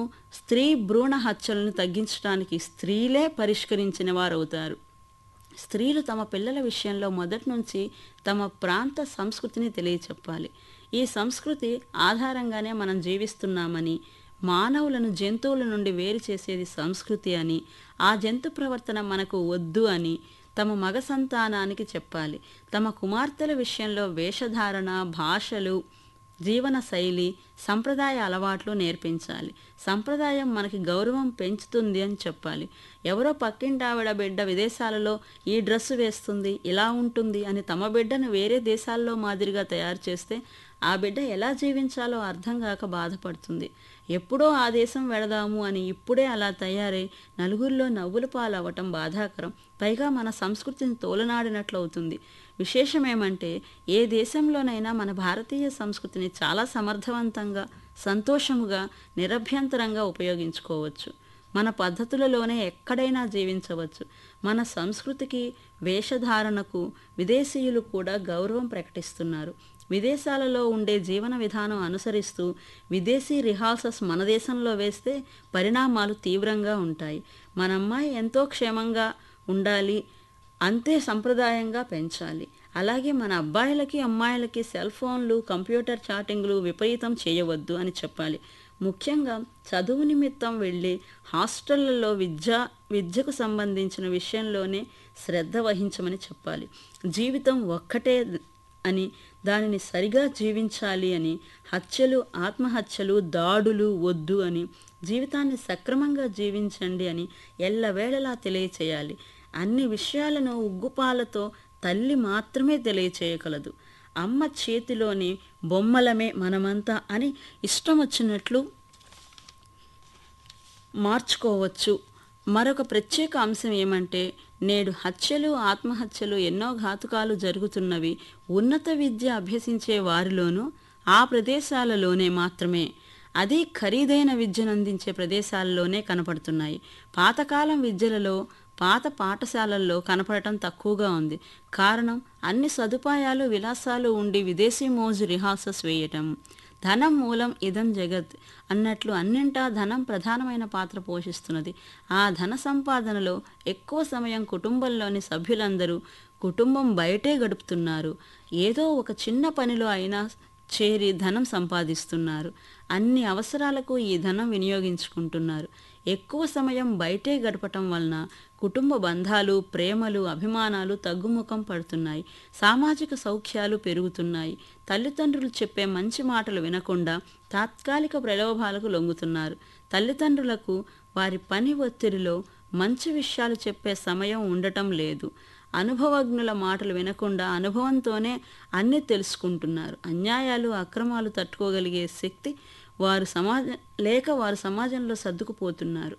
స్త్రీ భ్రూణ హత్యలను తగ్గించడానికి స్త్రీలే పరిష్కరించిన వారవుతారు స్త్రీలు తమ పిల్లల విషయంలో మొదటి నుంచి తమ ప్రాంత సంస్కృతిని తెలియచెప్పాలి ఈ సంస్కృతి ఆధారంగానే మనం జీవిస్తున్నామని మానవులను జంతువుల నుండి వేరు చేసేది సంస్కృతి అని ఆ జంతు ప్రవర్తన మనకు వద్దు అని తమ మగ సంతానానికి చెప్పాలి తమ కుమార్తెల విషయంలో వేషధారణ భాషలు జీవన శైలి సంప్రదాయ అలవాట్లు నేర్పించాలి సంప్రదాయం మనకి గౌరవం పెంచుతుంది అని చెప్పాలి ఎవరో పక్కింటి ఆవిడ బిడ్డ విదేశాలలో ఈ డ్రెస్సు వేస్తుంది ఇలా ఉంటుంది అని తమ బిడ్డను వేరే దేశాల్లో మాదిరిగా తయారు చేస్తే ఆ బిడ్డ ఎలా జీవించాలో అర్థం కాక బాధపడుతుంది ఎప్పుడో ఆ దేశం వెళదాము అని ఇప్పుడే అలా తయారై నలుగురిలో నవ్వుల పాలవ్వటం బాధాకరం పైగా మన సంస్కృతిని తోలనాడినట్లు అవుతుంది విశేషమేమంటే ఏ దేశంలోనైనా మన భారతీయ సంస్కృతిని చాలా సమర్థవంతంగా సంతోషముగా నిరభ్యంతరంగా ఉపయోగించుకోవచ్చు మన పద్ధతులలోనే ఎక్కడైనా జీవించవచ్చు మన సంస్కృతికి వేషధారణకు విదేశీయులు కూడా గౌరవం ప్రకటిస్తున్నారు విదేశాలలో ఉండే జీవన విధానం అనుసరిస్తూ విదేశీ రిహార్సల్స్ మన దేశంలో వేస్తే పరిణామాలు తీవ్రంగా ఉంటాయి మన అమ్మాయి ఎంతో క్షేమంగా ఉండాలి అంతే సంప్రదాయంగా పెంచాలి అలాగే మన అబ్బాయిలకి అమ్మాయిలకి సెల్ ఫోన్లు కంప్యూటర్ చాటింగ్లు విపరీతం చేయవద్దు అని చెప్పాలి ముఖ్యంగా చదువు నిమిత్తం వెళ్ళి హాస్టళ్లలో విద్య విద్యకు సంబంధించిన విషయంలోనే శ్రద్ధ వహించమని చెప్పాలి జీవితం ఒక్కటే అని దానిని సరిగా జీవించాలి అని హత్యలు ఆత్మహత్యలు దాడులు వద్దు అని జీవితాన్ని సక్రమంగా జీవించండి అని ఎల్లవేళలా తెలియచేయాలి అన్ని విషయాలను ఉగ్గుపాలతో తల్లి మాత్రమే తెలియచేయగలదు అమ్మ చేతిలోని బొమ్మలమే మనమంతా అని ఇష్టం వచ్చినట్లు మార్చుకోవచ్చు మరొక ప్రత్యేక అంశం ఏమంటే నేడు హత్యలు ఆత్మహత్యలు ఎన్నో ఘాతుకాలు జరుగుతున్నవి ఉన్నత విద్య అభ్యసించే వారిలోనూ ఆ ప్రదేశాలలోనే మాత్రమే అది ఖరీదైన విద్యను అందించే ప్రదేశాలలోనే కనపడుతున్నాయి పాతకాలం విద్యలలో పాత పాఠశాలల్లో కనపడటం తక్కువగా ఉంది కారణం అన్ని సదుపాయాలు విలాసాలు ఉండి విదేశీ మోజు రిహార్సల్స్ వేయటం ధనం మూలం ఇదం జగత్ అన్నట్లు అన్నింటా ధనం ప్రధానమైన పాత్ర పోషిస్తున్నది ఆ ధన సంపాదనలో ఎక్కువ సమయం కుటుంబంలోని సభ్యులందరూ కుటుంబం బయటే గడుపుతున్నారు ఏదో ఒక చిన్న పనిలో అయినా చేరి ధనం సంపాదిస్తున్నారు అన్ని అవసరాలకు ఈ ధనం వినియోగించుకుంటున్నారు ఎక్కువ సమయం బయటే గడపటం వలన కుటుంబ బంధాలు ప్రేమలు అభిమానాలు తగ్గుముఖం పడుతున్నాయి సామాజిక సౌఖ్యాలు పెరుగుతున్నాయి తల్లిదండ్రులు చెప్పే మంచి మాటలు వినకుండా తాత్కాలిక ప్రలోభాలకు లొంగుతున్నారు తల్లిదండ్రులకు వారి పని ఒత్తిడిలో మంచి విషయాలు చెప్పే సమయం ఉండటం లేదు అనుభవజ్ఞుల మాటలు వినకుండా అనుభవంతోనే అన్నీ తెలుసుకుంటున్నారు అన్యాయాలు అక్రమాలు తట్టుకోగలిగే శక్తి వారు సమాజ లేక వారు సమాజంలో సర్దుకుపోతున్నారు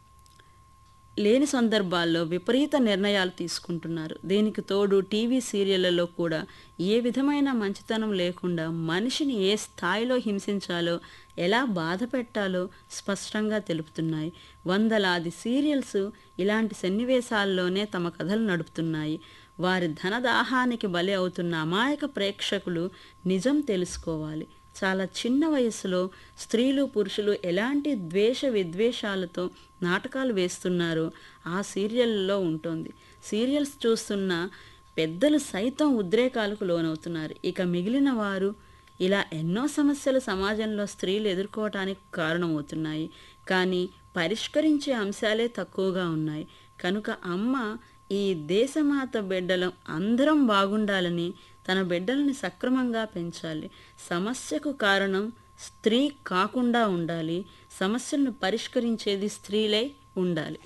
లేని సందర్భాల్లో విపరీత నిర్ణయాలు తీసుకుంటున్నారు దీనికి తోడు టీవీ సీరియళ్లలో కూడా ఏ విధమైన మంచితనం లేకుండా మనిషిని ఏ స్థాయిలో హింసించాలో ఎలా బాధ పెట్టాలో స్పష్టంగా తెలుపుతున్నాయి వందలాది సీరియల్స్ ఇలాంటి సన్నివేశాల్లోనే తమ కథలు నడుపుతున్నాయి వారి ధనదాహానికి బలి అవుతున్న అమాయక ప్రేక్షకులు నిజం తెలుసుకోవాలి చాలా చిన్న వయసులో స్త్రీలు పురుషులు ఎలాంటి ద్వేష విద్వేషాలతో నాటకాలు వేస్తున్నారో ఆ సీరియల్లో ఉంటుంది సీరియల్స్ చూస్తున్న పెద్దలు సైతం ఉద్రేకాలకు లోనవుతున్నారు ఇక మిగిలిన వారు ఇలా ఎన్నో సమస్యలు సమాజంలో స్త్రీలు ఎదుర్కోవటానికి కారణమవుతున్నాయి కానీ పరిష్కరించే అంశాలే తక్కువగా ఉన్నాయి కనుక అమ్మ ఈ దేశమాత బిడ్డలం అందరం బాగుండాలని తన బిడ్డల్ని సక్రమంగా పెంచాలి సమస్యకు కారణం స్త్రీ కాకుండా ఉండాలి సమస్యలను పరిష్కరించేది స్త్రీలే ఉండాలి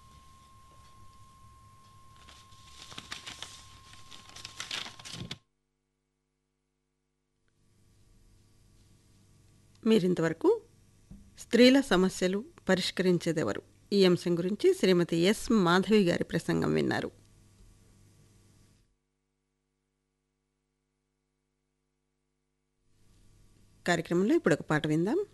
మీరింతవరకు స్త్రీల సమస్యలు పరిష్కరించేదెవరు ఈ అంశం గురించి శ్రీమతి ఎస్ మాధవి గారి ప్రసంగం విన్నారు కార్యక్రమంలో ఇప్పుడు ఒక పాట విందాం